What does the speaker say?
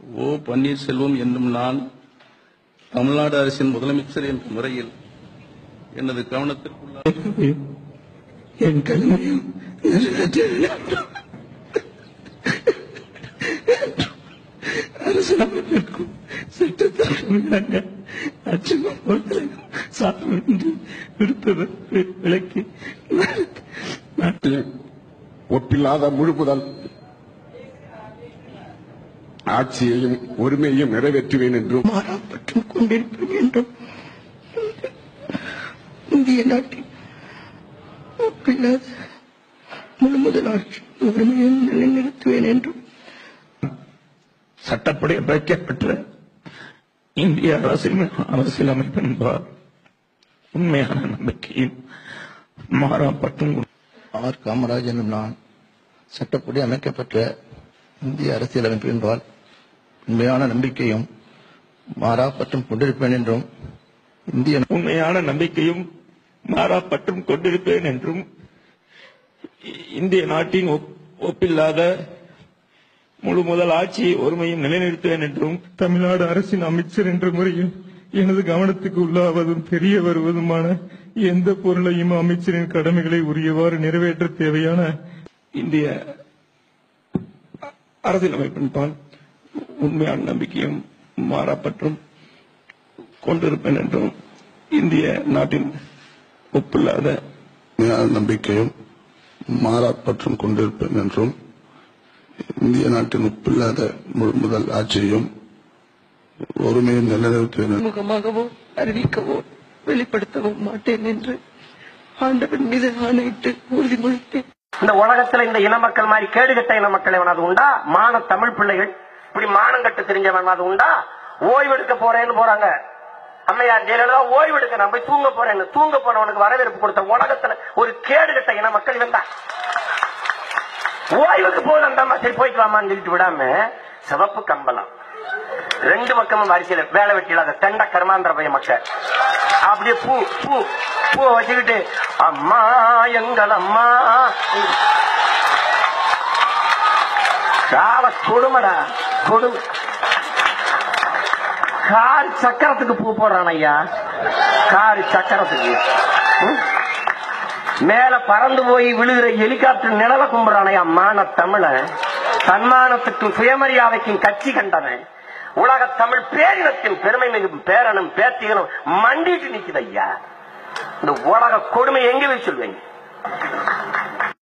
ஓ பன்னீர்செல்வம் என்னும் நான் தமிழ்நாடு அரசின் முதலமைச்சர் என்ற முறையில் எனது கவனத்திற்குள்ள என் கடமையும் நிறைவேற்றுவேன் அரசாங்கத்திற்கும் சட்டத்திற்கும் அச்சமும் பொறுத்தலையும் சாப்பிடும் என்று விடுப்பவர் விளக்கி நாட்டில் ஒப்பில்லாத முழுமுதல் ஆட்சியையும் உரிமையையும் நிறைவேற்றுவேன் என்றும் மாறாப்பட்டும் கொண்டிருப்பேன் என்றும் இந்திய நாட்டின் ஒப்பில்லாத முழு முதலாட்சி உரிமையும் நிலைநிறுத்துவேன் என்றும் சட்டப்படி அமைக்கப்பெற்ற இந்திய அரசியல் அரசியலமைப்பு என்பார் உண்மையான நம்பிக்கையும் மாறாப்பட்டும் ஆர் காமராஜ் என்னும் நான் சட்டப்படி அமைக்கப்பெற்ற இந்திய அரசியலமைப்பு என்பால் உண்மையான நம்பிக்கையும் மாறாப்பட்டும் கொண்டிருப்பேன் என்றும் இந்திய உண்மையான நம்பிக்கையும் மாறாப்பற்றும் கொண்டிருப்பேன் என்றும் இ- இந்திய நாட்டின் ஒப்- ஒப்பில்லாத முழு முதல் ஆட்சி ஒருமையும் நிலைநிறுத்துவேன் என்றும் தமிழ்நாடு அரசின் அமைச்சர் என்ற முறையில் எனது கவனத்துக்கு உள்ளாவதும் தெரிய வருவதுமான எந்த பொருளையும் அமைச்சரின் கடமைகளை உரியவாறு நிறைவேற்ற தேவையான இந்திய அ- அரசியலமைப்பின்பால் உண்மையான நம்பிக்கையும் மாறாப்பற்றும் கொண்டிருப்பேன் என்றும் இந்திய நாட்டின் ஒப்பில்லாத உண்மையான நம்பிக்கையும் மாறாப்பற்றும் கொண்டிருப்பேன் என்றும் இந்திய நாட்டின் ஒப்பில்லாத முழு முதல் ஆட்சியையும் ஒருமையும் நிலைநிறுத்துவேன் என்றும் முகமாகவோ அறிவிக்கவோ வெளிப்படுத்தவோ மாட்டேன் என்று ஆண்டவன் மீது ஆணையிட்டு உறுதிமொழித்தேன் இந்த உலகத்துல இந்த இன மக்கள் மாதிரி கேடுகட்ட இன மக்கள் எவனாவது உண்டா மான தமிழ் பிள்ளைகள் இப்படி மானம் கட்டு தெரிஞ்சவனாவது உண்டா ஓய்வெடுக்க போறேன்னு போறாங்க அம்மையார் ஜெயலலிதா ஓய்வெடுக்க நான் போய் தூங்க போறேன்னு தூங்க போனவனுக்கு வரவேற்பு கொடுத்த உலகத்துல ஒரு கேடுகட்ட இன மக்கள் இவன் தான் ஓய்வுக்கு போதும் சரி போயிட்டு வாமான்னு சொல்லிட்டு விடாம சிவப்பு கம்பளம் ரெண்டு பக்கமும் வரிசையில வேலை வெட்டி இல்லாத தெண்ட கர்மாந்திர பைய மக்கள் அப்படியே பூ பூ பூ வச்சுக்கிட்டு அம்மா எங்கள் அம்மா கால கொடுமடா கொடுமை கார் சக்கரத்துக்கு பூ போடுறான் ஐயா கார் சக்கரத்துக்கு ம்? மேல பறந்து போய் விழுகிற ஹெலிகாப்டர் நிழல கும்புறான் ஐயா மான தமிழன் தன்மானத்துக்கும் சுயமரியாதைக்கும் கட்சி கண்டவன் உலக தமிழ் பேரினத்தின் பெருமை மிகு பேரனும் பேத்திகளும் மண்டிட்டு நிக்குது ஐயா இந்த உலக கொடுமை எங்க போய் சொல்வீங்க